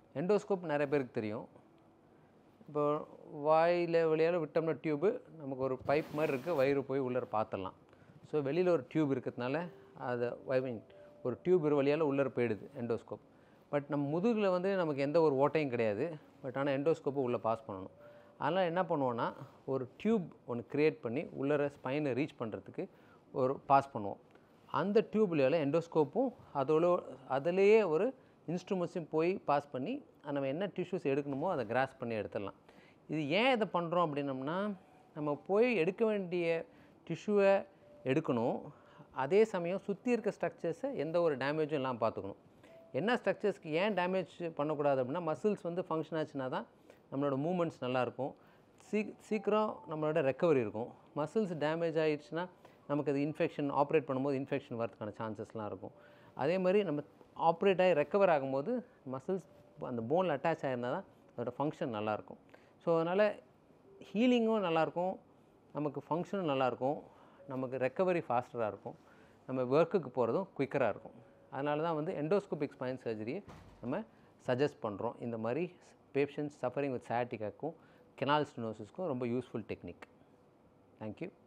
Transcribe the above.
endoscope நிறைய பேருக்கு தெரியும் இப்போ வாயில் வழியால் விட்டோம்னா டியூபு நமக்கு ஒரு பைப் மாதிரி இருக்குது வயிறு போய் உள்ளே பார்த்துடலாம் ஸோ வெளியில் ஒரு டியூப் இருக்கிறதுனால அதை ஐ மீன் ஒரு டியூப் வழியால் உள்ளே போயிடுது எண்டோஸ்கோப் பட் நம்ம முதுகில் வந்து நமக்கு எந்த ஒரு ஓட்டையும் கிடையாது பட் ஆனால் எண்டோஸ்கோப்பை உள்ளே பாஸ் பண்ணணும் அதனால் என்ன பண்ணுவோன்னா ஒரு டியூப் ஒன்று க்ரியேட் பண்ணி உள்ளர ஸ்பைனை ரீச் பண்ணுறதுக்கு ஒரு பாஸ் பண்ணுவோம் அந்த டியூப்லையால் எண்டோஸ்கோப்பும் அதோட அதிலேயே ஒரு இன்ஸ்ட்ருமெண்ட்ஸையும் போய் பாஸ் பண்ணி நம்ம என்ன டிஷ்யூஸ் எடுக்கணுமோ அதை கிராஸ் பண்ணி எடுத்துடலாம் இது ஏன் இதை பண்ணுறோம் அப்படின்னம்னா நம்ம போய் எடுக்க வேண்டிய டிஷ்யூவை எடுக்கணும் அதே சமயம் சுற்றி இருக்க ஸ்ட்ரக்சர்ஸை எந்த ஒரு டேமேஜும் இல்லாமல் பார்த்துக்கணும் என்ன ஸ்ட்ரக்சர்ஸ்க்கு ஏன் டேமேஜ் பண்ணக்கூடாது அப்படின்னா மசில்ஸ் வந்து ஃபங்க்ஷன் ஆச்சுன்னா தான் நம்மளோட மூமெண்ட்ஸ் நல்லாயிருக்கும் சீ சீக்கிரம் நம்மளோட ரெக்கவரி இருக்கும் மசில்ஸ் டேமேஜ் ஆயிடுச்சுன்னா நமக்கு அது இன்ஃபெக்ஷன் ஆப்ரேட் பண்ணும்போது இன்ஃபெக்ஷன் வரதுக்கான சான்சஸ்லாம் இருக்கும் அதே மாதிரி நம்ம ஆப்ரேட் ஆகி ரெக்கவர் ஆகும்போது மசில்ஸ் அந்த போனில் அட்டாச் ஆகிருந்தால் தான் அதோட ஃபங்க்ஷன் நல்லாயிருக்கும் ஸோ அதனால் ஹீலிங்கும் நல்லாயிருக்கும் நமக்கு ஃபங்க்ஷனும் நல்லாயிருக்கும் நமக்கு ரெக்கவரி ஃபாஸ்டராக இருக்கும் நம்ம ஒர்க்குக்கு போகிறதும் குயிக்கராக இருக்கும் அதனால தான் வந்து எண்டோஸ்கோபிக் ஸ்பைன் சர்ஜரியை நம்ம சஜஸ்ட் பண்ணுறோம் இந்த மாதிரி பேஷண்ட்ஸ் சஃபரிங் வித் சயாட்டிக்காக்கும் கெனால் ஸ்டெனோசிஸ்க்கும் ரொம்ப யூஸ்ஃபுல் டெக்னிக் தேங்க்யூ